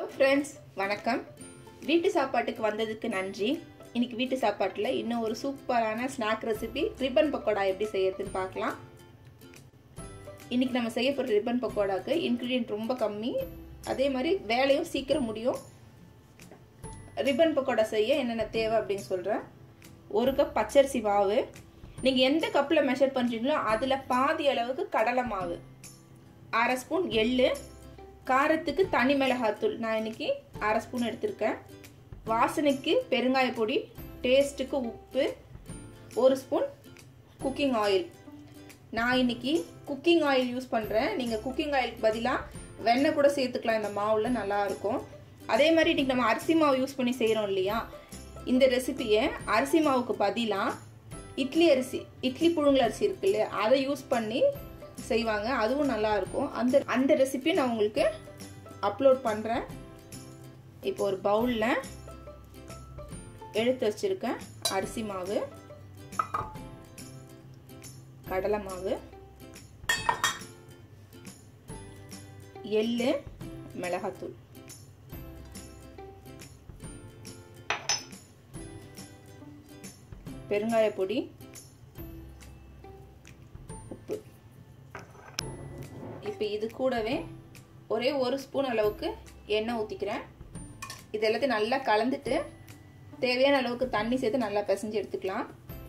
friends வணக்கம் வீட்டு சாப்பாட்டுக்கு வந்ததுக்கு நன்றி இன்னைக்கு வீட்டு சாப்பாட்டில் இன்னும் ஒரு சூப்பரான ஸ்நாக் ரெசிபி ரிப்பன் பக்கோடா எப்படி செய்யறதுன்னு பார்க்கலாம் இன்னைக்கு நம்ம செய்ய போகிற ரிப்பன் பக்கோடாக்கு இன்க்ரீடியன்ட் ரொம்ப கம்மி அதே மாதிரி வேலையும் சீக்கிரம் முடியும் ரிப்பன் பக்கோடா செய்ய என்னென்ன தேவை அப்படின்னு சொல்கிறேன் ஒரு கப் பச்சரிசி மாவு நீங்கள் எந்த கப்பில் மெஷர் பண்ணுறீங்களோ அதில் பாதி அளவுக்கு கடலை மாவு அரை ஸ்பூன் எள்ளு காரத்துக்கு தனி மிளகாத்தூள் நான் இன்னைக்கு அரை ஸ்பூன் எடுத்திருக்கேன் வாசனைக்கு பெருங்காய பொடி டேஸ்ட்டுக்கு உப்பு ஒரு ஸ்பூன் குக்கிங் ஆயில் நான் இன்னைக்கு குக்கிங் ஆயில் யூஸ் பண்ணுறேன் நீங்கள் குக்கிங் ஆயிலுக்கு பதிலாக வெண்ணெய் கூட சேர்த்துக்கலாம் இந்த மாவில் நல்லாயிருக்கும் அதே மாதிரி இன்றைக்கி நம்ம அரிசி மாவு யூஸ் பண்ணி செய்கிறோம் இல்லையா இந்த ரெசிபியை அரிசி மாவுக்கு பதிலாக இட்லி அரிசி இட்லி புழுங்கல் அரிசி இருக்கு இல்லையா அதை யூஸ் பண்ணி செய்வாங்க அதுவும் நல்லா இருக்கும் அந்த அந்த ரெசிபி நான் உங்களுக்கு அப்லோட் பண்ணுறேன் இப்போ ஒரு பவுலில் எடுத்து வச்சுருக்கேன் அரிசி மாவு கடலை மாவு எள்ளு மிளகாத்தூள் பெருங்காய பொடி உப்பு இப்போ இது கூடவே ஒரே ஒரு ஸ்பூன் அளவுக்கு எண்ணெய் ஊற்றிக்கிறேன் இது எல்லாத்தையும் நல்லா கலந்துட்டு தேவையான அளவுக்கு தண்ணி சேர்த்து நல்லா பிசைஞ்சு எடுத்துக்கலாம்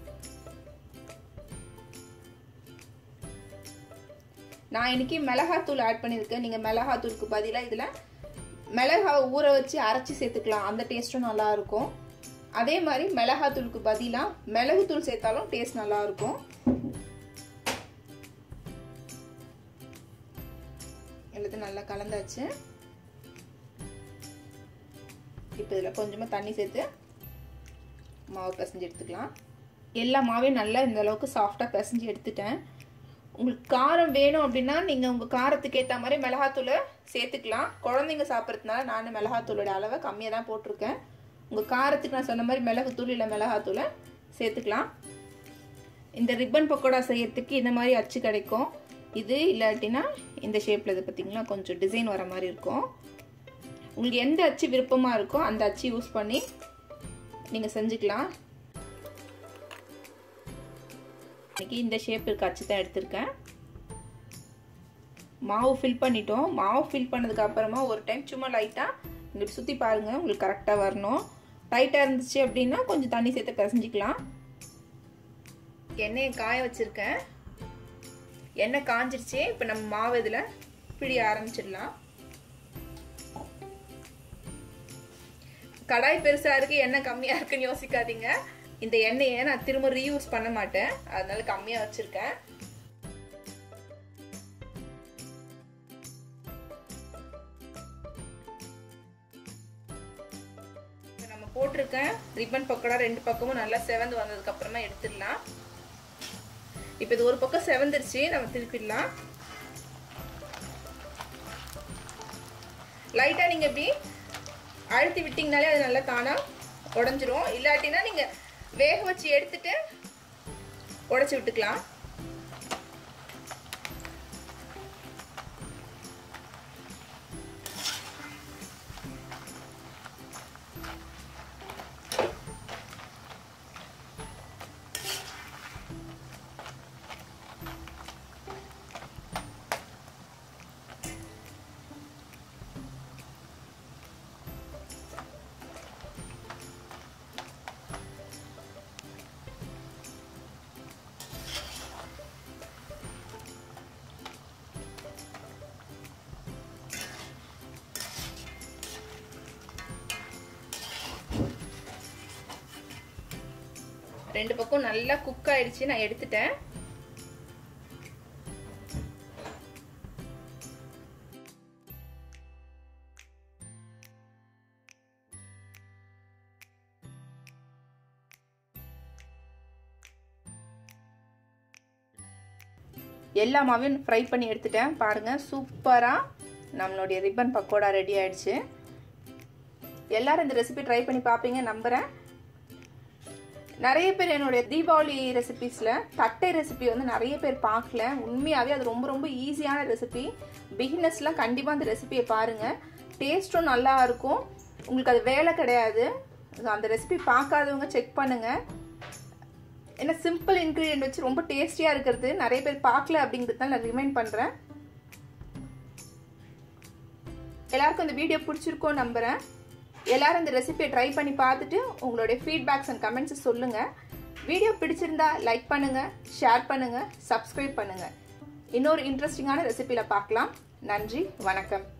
நான் இன்னைக்கு மிளகாத்தூள் ஆட் பண்ணியிருக்கேன் நீங்கள் மிளகாத்தூளுக்கு பதிலாக இதில் மிளகாவை ஊற வச்சு அரைச்சி சேர்த்துக்கலாம் அந்த டேஸ்ட்டும் நல்லா இருக்கும் அதே மாதிரி மிளகாத்தூளுக்கு பதிலாக மிளகுத்தூள் சேர்த்தாலும் டேஸ்ட் நல்லா இருக்கும் எல்லாத்தையும் நல்லா கலந்தாச்சு இப்போ இதில் கொஞ்சமாக தண்ணி சேர்த்து மாவு பிசைஞ்சு எடுத்துக்கலாம் எல்லா மாவையும் நல்லா இந்த அளவுக்கு சாஃப்டாக பிசைஞ்சு எடுத்துட்டேன் உங்களுக்கு காரம் வேணும் அப்படின்னா நீங்கள் உங்கள் காரத்துக்கு ஏற்ற மாதிரி மிளகாத்தூளை சேர்த்துக்கலாம் குழந்தைங்க சாப்பிட்றதுனால நான் மிளகாத்தூளோட அளவை கம்மியாக தான் போட்டிருக்கேன் உங்கள் காரத்துக்கு நான் சொன்ன மாதிரி மிளகுத்தூள் இல்லை மிளகாத்தூளை சேர்த்துக்கலாம் இந்த ரிப்பன் பக்கோடா செய்யறதுக்கு இந்த மாதிரி அச்சு கிடைக்கும் இது இல்லாட்டினா இந்த ஷேப்பில் இது பார்த்தீங்களா கொஞ்சம் டிசைன் வர மாதிரி இருக்கும் உங்களுக்கு எந்த அச்சு விருப்பமாக இருக்கோ அந்த அச்சு யூஸ் பண்ணி நீங்கள் செஞ்சுக்கலாம் இன்னைக்கு இந்த ஷேப் இருக்க அச்சு தான் எடுத்திருக்கேன் மாவு ஃபில் பண்ணிட்டோம் மாவு ஃபில் பண்ணதுக்கு அப்புறமா ஒரு டைம் சும்மா லைட்டாக இங்கிட்டு சுற்றி பாருங்கள் உங்களுக்கு கரெக்டாக வரணும் டைட்டாக இருந்துச்சு அப்படின்னா கொஞ்சம் தண்ணி சேர்த்து பிசைஞ்சிக்கலாம் எண்ணெயை காய வச்சுருக்கேன் எண்ணெய் காஞ்சிருச்சு இப்போ நம்ம மாவு இதில் பிழிய ஆரம்பிச்சிடலாம் கடாய் பெருசாக இருக்குது எண்ணெய் கம்மியாக இருக்குன்னு யோசிக்காதீங்க இந்த எண்ணெயை நான் திரும்ப ரீயூஸ் பண்ண மாட்டேன் அதனால கம்மியாக வச்சுருக்கேன் நம்ம போட்டிருக்கேன் ரிப்பன் பக்கோடா ரெண்டு பக்கமும் நல்லா செவந்து வந்ததுக்கு அப்புறமா எடுத்துடலாம் இப்போ இது ஒரு பக்கம் செவந்துருச்சு நம்ம திருப்பிடலாம் லைட்டாக நீங்கள் இப்படி அழுத்தி விட்டிங்கனாலே அது நல்லா தானாக உடஞ்சிரும் இல்லாட்டினா நீங்கள் வேக வச்சு எடுத்துட்டு உடச்சி விட்டுக்கலாம் ரெண்டு பக்கம் நல்லா குக் ஆயிடுச்சு நான் எடுத்துட்டேன் எல்லா மாவையும் ஃப்ரை பண்ணி எடுத்துட்டேன் பாருங்கள் சூப்பராக நம்மளுடைய ரிப்பன் பக்கோடா ரெடி ஆயிடுச்சு எல்லாரும் இந்த ரெசிபி ட்ரை பண்ணி பார்ப்பீங்க நம்புகிறேன் நிறைய பேர் என்னுடைய தீபாவளி ரெசிபிஸில் தட்டை ரெசிபி வந்து நிறைய பேர் பார்க்கல உண்மையாகவே அது ரொம்ப ரொம்ப ஈஸியான ரெசிபி பிகினர்ஸ்லாம் கண்டிப்பாக அந்த ரெசிபியை பாருங்கள் டேஸ்ட்டும் நல்லா இருக்கும் உங்களுக்கு அது வேலை கிடையாது அந்த ரெசிபி பார்க்காதவங்க செக் பண்ணுங்கள் ஏன்னா சிம்பிள் இன்க்ரீடியன்ட் வச்சு ரொம்ப டேஸ்டியாக இருக்கிறது நிறைய பேர் பார்க்கல அப்படிங்கிறது தான் நான் ரிமைண்ட் பண்ணுறேன் எல்லாருக்கும் இந்த வீடியோ பிடிச்சிருக்கோம் நம்புகிறேன் எல்லாரும் இந்த ரெசிபியை ட்ரை பண்ணி பார்த்துட்டு உங்களுடைய ஃபீட்பேக்ஸ் அண்ட் கமெண்ட்ஸ் சொல்லுங்கள் வீடியோ பிடிச்சிருந்தா லைக் பண்ணுங்கள் ஷேர் பண்ணுங்கள் சப்ஸ்கிரைப் பண்ணுங்கள் இன்னொரு இன்ட்ரெஸ்டிங்கான ரெசிபியில் பார்க்கலாம் நன்றி வணக்கம்